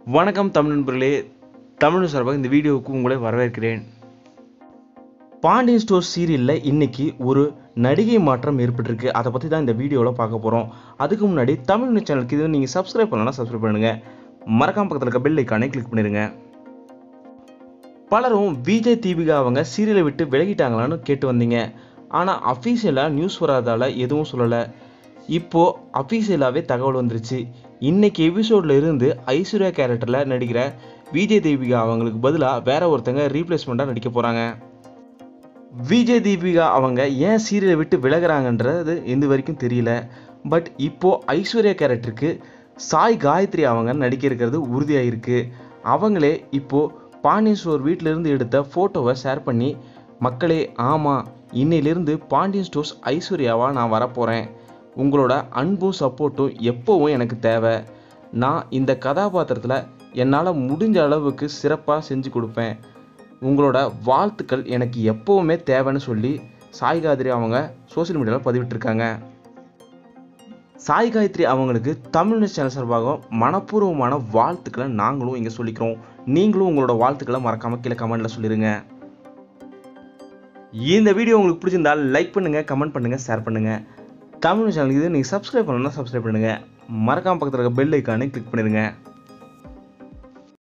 வணக்கம் தமிழ் நண்பர்களே தமிழ் சார்பாக இந்த வீடியோவுக்கு உங்களை வரவேற்கிறேன் பாண்டியன் ஸ்டோர் சீரியலில் இன்னைக்கு ஒரு நடிகை மாற்றம் ஏற்பட்டிருக்கு அதை பற்றி தான் இந்த வீடியோவில் பார்க்க போகிறோம் அதுக்கு முன்னாடி தமிழ் நியூஸ் சேனலுக்கு இது நீங்கள் சப்ஸ்கிரைப் பண்ணலாம் சப்ஸ்கிரைப் பண்ணுங்க மறக்காம பக்கத்தில் இருக்க பெல் ஐக்கானே கிளிக் பண்ணிடுங்க பலரும் விஜய் தீபிகா அவங்க சீரியலை விட்டு விலகிட்டாங்களான்னு கேட்டு வந்தீங்க ஆனால் அஃபீஷியலாக நியூஸ் வராதால எதுவும் சொல்லலை இப்போது அஃபீஷியலாகவே தகவல் வந்துருச்சு இன்னைக்கு எபிசோடில் இருந்து ஐஸ்வர்யா கேரக்டரில் நடிக்கிற விஜய் தீபிகா அவங்களுக்கு பதிலாக வேற ஒருத்தங்க ரீப்ளேஸ்மெண்ட்டாக நடிக்க போகிறாங்க விஜய் தீபிகா அவங்க ஏன் சீரியலை விட்டு விலகுறாங்கன்றது எந்த வரைக்கும் தெரியல பட் இப்போது ஐஸ்வர்யா கேரக்டருக்கு சாய் காயத்ரி அவங்க நடிக்க இருக்கிறது உறுதியாயிருக்கு அவங்களே இப்போது பாண்டியன் ஸ்டோர் வீட்டிலேருந்து எடுத்த ஃபோட்டோவை ஷேர் பண்ணி மக்களே ஆமாம் இன்னையிலிருந்து பாண்டியன் ஸ்டோர்ஸ் ஐஸ்வர்யாவாக நான் வரப்போகிறேன் உங்களோட அன்பும் சப்போர்ட்டும் எப்போவும் எனக்கு தேவை நான் இந்த கதாபாத்திரத்தில் என்னால் முடிஞ்ச அளவுக்கு சிறப்பாக செஞ்சு கொடுப்பேன் உங்களோட வாழ்த்துக்கள் எனக்கு எப்போவுமே தேவைன்னு சொல்லி சாய் காயத்ரி அவங்க சோஷியல் மீடியாவில் பதிவிட்டிருக்காங்க சாய் காயத்ரி அவங்களுக்கு தமிழ் நியூஸ் சேனல் சார்பாக மனப்பூர்வமான வாழ்த்துக்களை நாங்களும் இங்கே சொல்லிக்கிறோம் நீங்களும் உங்களோட வாழ்த்துக்களை மறக்காம கீழே கமெண்ட்ல சொல்லிடுங்க இந்த வீடியோ உங்களுக்கு பிடிச்சிருந்தால் லைக் பண்ணுங்க கமெண்ட் பண்ணுங்க ஷேர் பண்ணுங்க தமிழ் சேனலுக்கு இது நீங்கள் சப்ஸ்கிரைப் பண்ணணும்னா சப்ஸ்கிரைப் பண்ணுங்க மறக்காம பக்கத்தில் இருக்க பெல் ஐக்கானே கிளிக் பண்ணிடுங்க